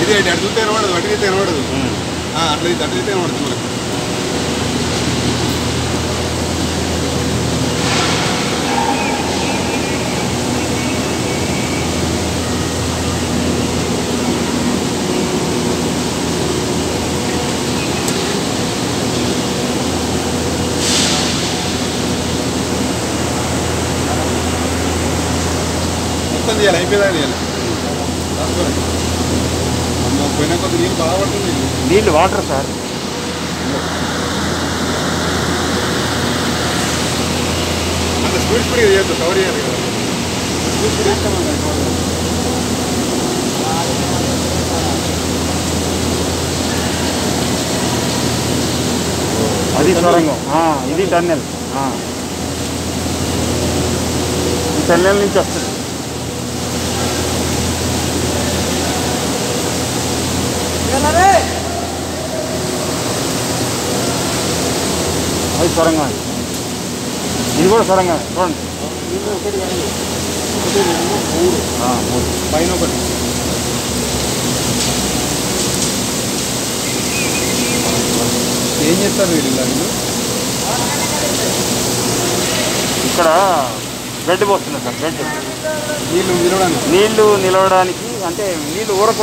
ఇది అటు అటు చూస్తే కనబడదు అటు అయితే కనబడదు ఉమ్. ఆ, అట్లా అయితే అటు అయితే కనబడుతుంది మనకు మొత్తం తీయాలి అయిపోయేదా తీయాలి రాసుకోండి. అమ్మ పోయిన కొద్ది నీళ్ళు బాగా పడుతుంది నీళ్ళు వాటర్ సార్ అంత స్పీడ్ స్పీడ్ చేయొద్దు కవర్ చేయాలి కదా స్పీడ్ స్పీడ్ చేస్తామండి అది సొరంగం ఆ, ఇది టన్నెల్ ఆ. ఈ టన్నెల్ నుంచి వస్తుంది అది సొరంగం అది ఇది కూడా సొరంగం చూడండి దీంట్లో ఒకటి కాదు ఒకటి రెండు మూడు ఆ, మూడు. పైన ఒకటి ఏం చేస్తారు వీళ్ళు ఇలా వీళ్ళు ఇక్కడ బెడ్ పోస్తుంది సార్ బెడ్ నీళ్ళు నిలవడానికి నీళ్లు నిలవడానికి అంటే నీళ్లు ఊరకుండా